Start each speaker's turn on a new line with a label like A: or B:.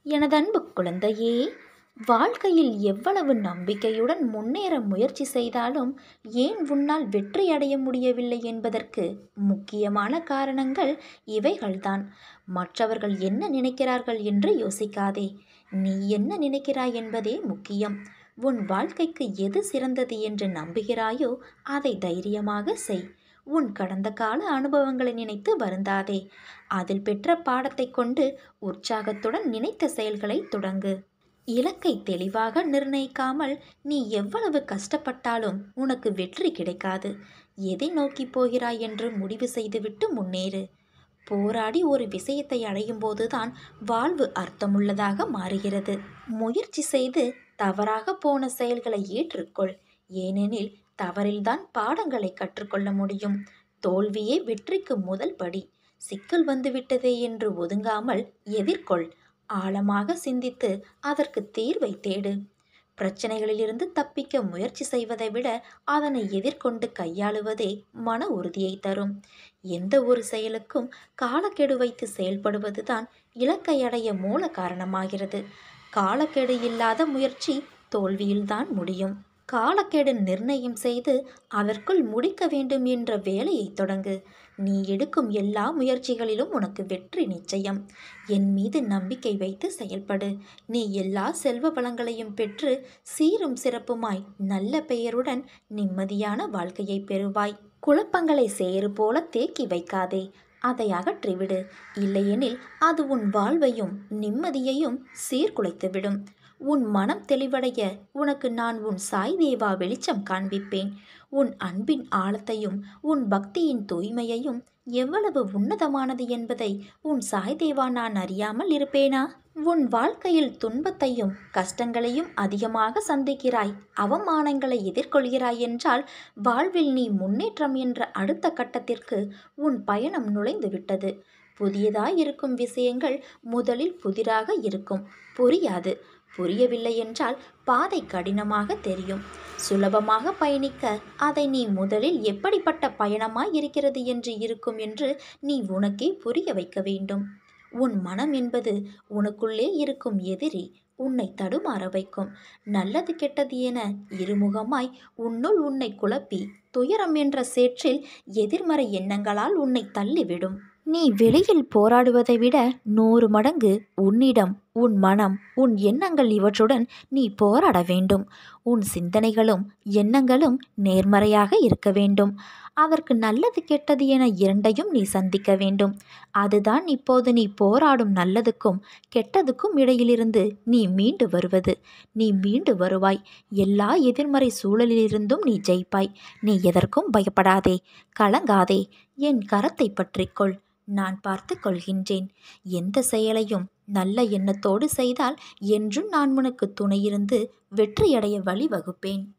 A: எனது அன்பு குழந்தையே வாழ்க்கையில் எவ்வளவு நம்பிக்கையுடன் முன்னேற முயற்சி செய்தாலும் ஏன் உன்னால் வெற்றி அடைய முடியவில்லை என்பதற்கு முக்கியமான காரணங்கள் இவைகள்தான் மற்றவர்கள் என்ன நினைக்கிறார்கள் என்று யோசிக்காதே நீ என்ன நினைக்கிறாய் என்பதே முக்கியம் உன் வாழ்க்கைக்கு எது சிறந்தது என்று நம்புகிறாயோ அதை தைரியமாக செய் உன் கடந்த கால அனுபவங்களை நினைத்து வருந்தாதே அதில் பெற்ற பாடத்தை கொண்டு உற்சாகத்துடன் நினைத்த செயல்களை தொடங்கு இலக்கை தெளிவாக நிர்ணயிக்காமல் நீ எவ்வளவு கஷ்டப்பட்டாலும் உனக்கு வெற்றி கிடைக்காது எதை நோக்கி போகிறாய் என்று முடிவு செய்துவிட்டு முன்னேறு போராடி ஒரு விஷயத்தை அடையும் போதுதான் வாழ்வு அர்த்தமுள்ளதாக மாறுகிறது முயற்சி செய்து தவறாக போன செயல்களை ஏற்றுக்கொள் ஏனெனில் தவறில்தான் பாடங்களை கற்றுக்கொள்ள முடியும் தோல்வியே வெற்றிக்கு முதல் படி சிக்கல் வந்துவிட்டதே என்று ஒதுங்காமல் எதிர்கொள் ஆழமாக சிந்தித்து அதற்கு தீர்வை தேடு பிரச்சனைகளிலிருந்து தப்பிக்க முயற்சி செய்வதை விட அதனை எதிர்கொண்டு கையாளுவதே மன உறுதியை தரும் எந்த ஒரு செயலுக்கும் காலக்கெடு வைத்து செயல்படுவதுதான் இலக்கை அடைய மூல காரணமாகிறது காலக்கெடு இல்லாத முயற்சி தோல்வியில்தான் முடியும் காலக்கெடு நிர்ணயம் செய்து அதற்குள் முடிக்க வேண்டும் என்ற வேலையை தொடங்கு நீ எடுக்கும் எல்லா முயற்சிகளிலும் உனக்கு வெற்றி நிச்சயம் என் மீது நம்பிக்கை வைத்து செயல்படு நீ எல்லா செல்வ வளங்களையும் பெற்று சீரும் சிறப்புமாய் நல்ல பெயருடன் நிம்மதியான வாழ்க்கையை பெறுவாய் குழப்பங்களை சேறு போல தேக்கி வைக்காதே அதை அகற்றிவிடு இல்லையெனில் அது உன் வாழ்வையும் நிம்மதியையும் சீர்குலைத்துவிடும் உன் மனம் தெளிவடைய உனக்கு நான் உன் சாய் தேவா வெளிச்சம் காண்பிப்பேன் உன் அன்பின் ஆழத்தையும் உன் பக்தியின் தூய்மையையும் எவ்வளவு உன்னதமானது என்பதை உன் சாய் தேவா நான் அறியாமல் இருப்பேனா உன் வாழ்க்கையில் துன்பத்தையும் கஷ்டங்களையும் அதிகமாக சந்திக்கிறாய் அவமானங்களை எதிர்கொள்கிறாய் என்றால் வாழ்வில் நீ முன்னேற்றம் என்ற அடுத்த கட்டத்திற்கு உன் பயணம் நுழைந்து விட்டது புதியதாய் இருக்கும் விஷயங்கள் முதலில் புதிராக இருக்கும் புரியாது புரியவில்லை என்றால் பாதை கடினமாக தெரியும் சுலபமாக பயணிக்க அதை நீ முதலில் எப்படிப்பட்ட பயணமாய் இருக்கிறது என்று இருக்கும் என்று நீ உனக்கே புரிய வைக்க வேண்டும் உன் மனம் என்பது உனக்குள்ளே இருக்கும் எதிரி உன்னை தடுமாற வைக்கும் நல்லது கெட்டது என இருமுகமாய் உன்னுள் உன்னை குழப்பி துயரம் என்ற சேற்றில் எதிர்மறை எண்ணங்களால் உன்னை தள்ளிவிடும் நீ வெளியில் போராடுவதை விட நூறு மடங்கு உன்னிடம் உன் மனம் உன் எண்ணங்கள் இவற்றுடன் நீ போராட வேண்டும் உன் சிந்தனைகளும் எண்ணங்களும் நேர்மறையாக இருக்க வேண்டும் அதற்கு நல்லது கெட்டது என இரண்டையும் நீ சந்திக்க வேண்டும் அதுதான் இப்போது நீ போராடும் நல்லதுக்கும் கெட்டதுக்கும் இடையிலிருந்து நீ மீண்டு வருவது நீ மீண்டு வருவாய் எல்லா எதிர்மறை சூழலிலிருந்தும் நீ ஜெயிப்பாய் நீ எதற்கும் பயப்படாதே கலங்காதே என் கரத்தை பற்றிக்கொள் நான் பார்த்து கொள்கின்றேன் எந்த செயலையும் நல்ல எண்ணத்தோடு செய்தால் என்றும் நான் உனக்கு துணையிருந்து வெற்றியடைய வழிவகுப்பேன்